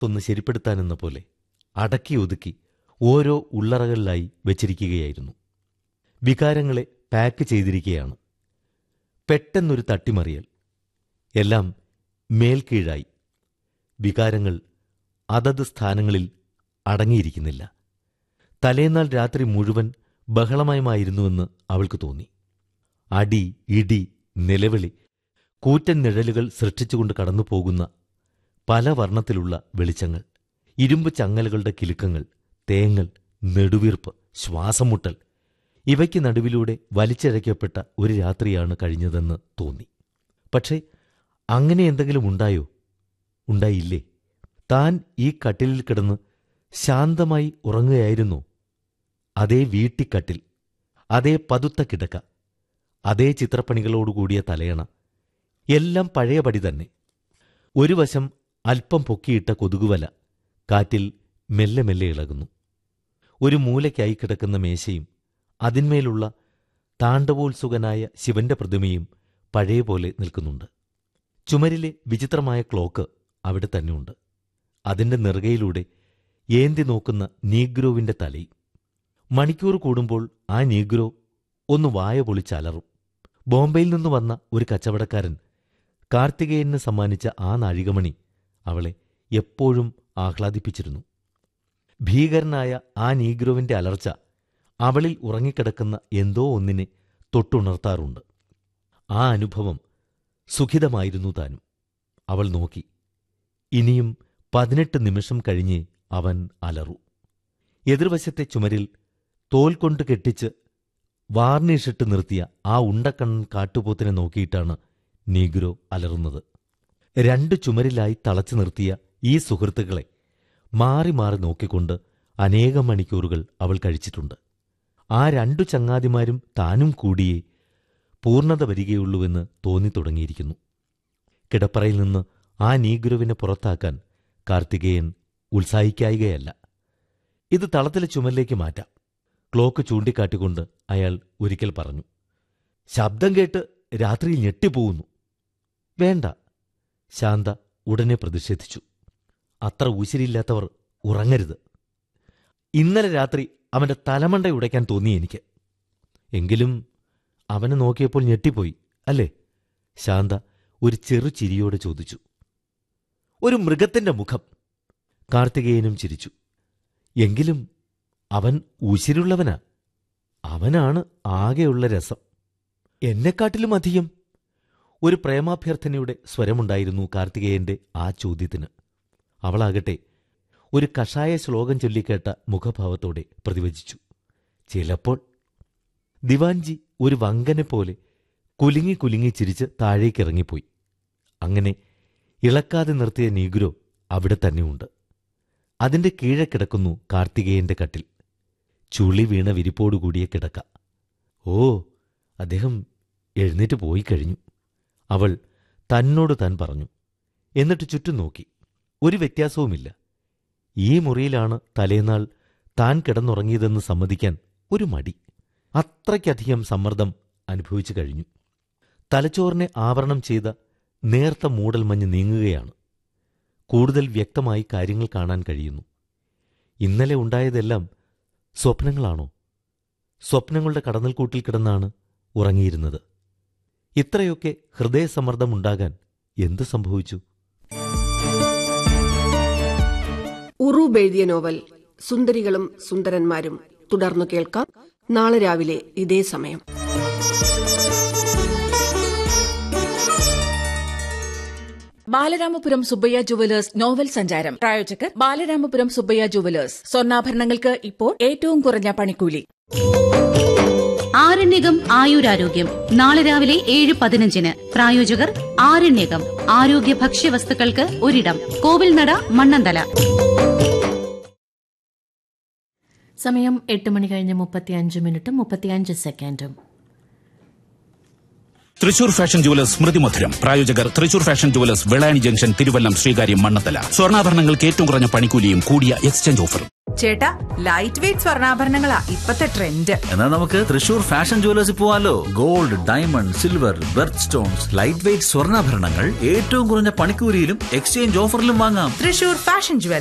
ഒന്ന് ശരിപ്പെടുത്താനെന്ന പോലെ അടക്കി ഒതുക്കി ഓരോ ഉള്ളറകളിലായി വെച്ചിരിക്കുകയായിരുന്നു വികാരങ്ങളെ പാക്ക് ചെയ്തിരിക്കുകയാണ് പെട്ടെന്നൊരു തട്ടിമറിയൽ എല്ലാം മേൽക്കീഴായി വികാരങ്ങൾ അതത് സ്ഥാനങ്ങളിൽ അടങ്ങിയിരിക്കുന്നില്ല തലേന്നാൾ രാത്രി മുഴുവൻ ബഹളമയമായിരുന്നുവെന്ന് അവൾക്ക് തോന്നി അടി ഇടി നിലവിളി കൂറ്റൻ നിഴലുകൾ സൃഷ്ടിച്ചുകൊണ്ട് കടന്നു പോകുന്ന പല വർണ്ണത്തിലുള്ള വെളിച്ചങ്ങൾ ഇരുമ്പ് ചങ്ങലുകളുടെ കിലുക്കങ്ങൾ തേങ്ങൽ നെടുവീർപ്പ് ശ്വാസമുട്ടൽ ഇവയ്ക്ക് നടുവിലൂടെ വലിച്ചിഴയ്ക്കപ്പെട്ട ഒരു രാത്രിയാണ് കഴിഞ്ഞതെന്ന് തോന്നി പക്ഷേ അങ്ങനെ എന്തെങ്കിലും ഉണ്ടായോ ഉണ്ടായില്ലേ താൻ ഈ കട്ടിലിൽ കിടന്ന് ശാന്തമായി ഉറങ്ങുകയായിരുന്നോ അതേ വീട്ടിക്കട്ടിൽ അതേ പതുത്ത കിടക്ക അതേ ചിത്രപ്പണികളോടുകൂടിയ തലയണ എല്ലാം പഴയപടി തന്നെ ഒരു വശം അല്പം പൊക്കിയിട്ട കൊതുകുവല കാറ്റിൽ മെല്ലെ മെല്ലെ ഇളകുന്നു ഒരു മൂലയ്ക്കായി കിടക്കുന്ന മേശയും അതിന്മേലുള്ള താണ്ഡവോത്സുകനായ ശിവന്റെ പ്രതിമയും പഴയ പോലെ നിൽക്കുന്നുണ്ട് ചുമരിലെ വിചിത്രമായ ക്ലോക്ക് അവിടെ തന്നെയുണ്ട് അതിന്റെ നെറുകയിലൂടെ ഏന്തി നോക്കുന്ന നീഗ്രോവിന്റെ തലയും മണിക്കൂർ കൂടുമ്പോൾ ആ നീഗ്രോ ഒന്ന് വായ പൊളിച്ചലറും ബോംബെയിൽ നിന്ന് വന്ന ഒരു കച്ചവടക്കാരൻ കാർത്തികേയന് സമ്മാനിച്ച ആ നാഴികമണി അവളെ എപ്പോഴും ആഹ്ലാദിപ്പിച്ചിരുന്നു ഭീകരനായ ആ നീഗ്രോവിന്റെ അലർച്ച അവളിൽ ഉറങ്ങിക്കിടക്കുന്ന എന്തോ ഒന്നിനെ തൊട്ടുണർത്താറുണ്ട് ആ അനുഭവം സുഖിതമായിരുന്നു താനും അവൾ നോക്കി ഇനിയും പതിനെട്ട് നിമിഷം കഴിഞ്ഞേ അവൻ അലറു എതിർവശത്തെ ചുമരിൽ തോൽ കൊണ്ട് കെട്ടിച്ച് വാർണിഷിട്ട് നിർത്തിയ ആ ഉണ്ടക്കണ്ണൻ കാട്ടുപോത്തിനെ നോക്കിയിട്ടാണ് നീഗ്രോ അലറുന്നത് രണ്ട് ചുമരിലായി തളച്ചു നിർത്തിയ ഈ സുഹൃത്തുക്കളെ മാറി മാറി നോക്കിക്കൊണ്ട് അനേകം മണിക്കൂറുകൾ അവൾ കഴിച്ചിട്ടുണ്ട് ആ രണ്ടു ചങ്ങാതിമാരും താനും കൂടിയേ പൂർണ്ണത വരികയുള്ളൂവെന്ന് തോന്നിത്തുടങ്ങിയിരിക്കുന്നു കിടപ്പറയിൽ നിന്ന് ആ നീഗുരുവിനെ പുറത്താക്കാൻ കാർത്തികേയൻ ഉത്സാഹിക്കായികയല്ല ഇത് തളത്തിലെ ചുമലിലേക്ക് മാറ്റാം ക്ലോക്ക് ചൂണ്ടിക്കാട്ടിക്കൊണ്ട് അയാൾ ഒരിക്കൽ പറഞ്ഞു ശബ്ദം കേട്ട് രാത്രിയിൽ ഞെട്ടിപ്പോകുന്നു വേണ്ട ശാന്ത ഉടനെ പ്രതിഷേധിച്ചു അത്ര ഉശിരില്ലാത്തവർ ഉറങ്ങരുത് ഇന്നലെ രാത്രി അവന്റെ തലമണ്ട ഉടയ്ക്കാൻ തോന്നി എനിക്ക് എങ്കിലും അവനെ നോക്കിയപ്പോൾ ഞെട്ടിപ്പോയി അല്ലേ ശാന്ത ഒരു ചെറു ചിരിയോടെ ചോദിച്ചു ഒരു മൃഗത്തിന്റെ മുഖം കാർത്തികേയനും ചിരിച്ചു എങ്കിലും അവൻ ഉശിരുള്ളവനാ അവനാണ് ആകെയുള്ള രസം എന്നെക്കാട്ടിലും അധികം ഒരു പ്രേമാഭ്യർത്ഥനയുടെ സ്വരമുണ്ടായിരുന്നു കാർത്തികേയന്റെ ആ ചോദ്യത്തിന് അവളാകട്ടെ ഒരു കഷായ ശ്ലോകം ചൊല്ലിക്കേട്ട മുഖഭാവത്തോടെ പ്രതിവചിച്ചു ചിലപ്പോൾ ദിവാൻജി ഒരു വങ്കനെ പോലെ കുലുങ്ങി കുലുങ്ങി ചിരിച്ച് താഴേക്കിറങ്ങിപ്പോയി അങ്ങനെ ഇളക്കാതെ നിർത്തിയ നീഗുരോ അവിടെ തന്നെയുണ്ട് അതിന്റെ കീഴെ കിടക്കുന്നു കാർത്തികേയന്റെ കട്ടിൽ ചുളി വീണ വിരിപ്പോടുകൂടിയ കിടക്ക ഓ അദ്ദേഹം എഴുന്നേറ്റ് പോയി കഴിഞ്ഞു അവൾ തന്നോട് താൻ പറഞ്ഞു എന്നിട്ട് ചുറ്റും നോക്കി ഒരു വ്യത്യാസവുമില്ല ഈ മുറിയിലാണ് തലേനാൾ താൻ കിടന്നുറങ്ങിയതെന്ന് സമ്മതിക്കാൻ ഒരു മടി അത്രയ്ക്കധികം സമ്മർദ്ദം അനുഭവിച്ചു കഴിഞ്ഞു തലച്ചോറിനെ ആവരണം ചെയ്ത നേർത്ത മൂടൽമഞ്ഞ് നീങ്ങുകയാണ് കൂടുതൽ വ്യക്തമായി കാര്യങ്ങൾ കാണാൻ കഴിയുന്നു ഇന്നലെ ഉണ്ടായതെല്ലാം സ്വപ്നങ്ങളാണോ സ്വപ്നങ്ങളുടെ കടന്നൽക്കൂട്ടിൽ കിടന്നാണ് ഉറങ്ങിയിരുന്നത് ഇത്രയൊക്കെ ഹൃദയസമ്മർദ്ദമുണ്ടാകാൻ എന്തു സംഭവിച്ചു ഉറൂബ് എഴുതിയ നോവൽ സുന്ദരികളും സുന്ദരന്മാരും തുടർന്നു കേൾക്കാം നാളെ രാവിലെ ഇതേ സമയം ബാലരാമപുരം സുബ്ബയ്യ ജുവലേഴ്സ് നോവൽ സഞ്ചാരം പ്രായോജകർ ബാലരാമപുരം സുബ്ബയ്യ ജുവലേഴ്സ് സ്വർണ്ണാഭരണങ്ങൾക്ക് ഇപ്പോൾ ഏറ്റവും കുറഞ്ഞ പണിക്കൂലി ആരണ്യകം ആയുരാരോഗ്യം നാളെ രാവിലെ ഏഴ് പതിനഞ്ചിന് പ്രായോജകർ ആരണ്യകം ആരോഗ്യ ഭക്ഷ്യവസ്തുക്കൾക്ക് ഒരിടം കോവിൽനട മണ്ണന്തല സമയം എട്ട് മണി കഴിഞ്ഞ് മുപ്പത്തിയഞ്ച് മിനിറ്റും മുപ്പത്തിയഞ്ച് സെക്കൻഡും തൃശൂർ ഫാഷൻ ജുവലേഴ്സ് സ്മൃതി മധുരം പ്രായോജകർ Thrissur fashion jewellers Velani junction Thiruvallam Sreekaryam Mannathala സ്വർണ്ണാഭരണങ്ങൾക്ക് ഏറ്റവും കുറഞ്ഞ പണിക്കൂലിയും കൂടിയ എക്സ്ചേഞ്ച് ഓഫറും ചേട്ടാ ലൈറ്റ് വെയിറ്റ് സ്വർണ്ണാഭരണങ്ങളാ ഇപ്പത്തെ ട്രെൻഡ് എന്നാ നമുക്ക് തൃശൂർ ഫാഷൻ ജുവലേഴ്സിൽ പോവാലോ gold diamond silver birth stones light weight സ്വർണ്ണാഭരണങ്ങൾ ഏറ്റവും കുറഞ്ഞ പണിക്കൂലിയിലും എക്സ്ചേഞ്ച് ഓഫറിലും വാങ്ങാം തൃശൂർ ഫാഷൻ ജുവൽ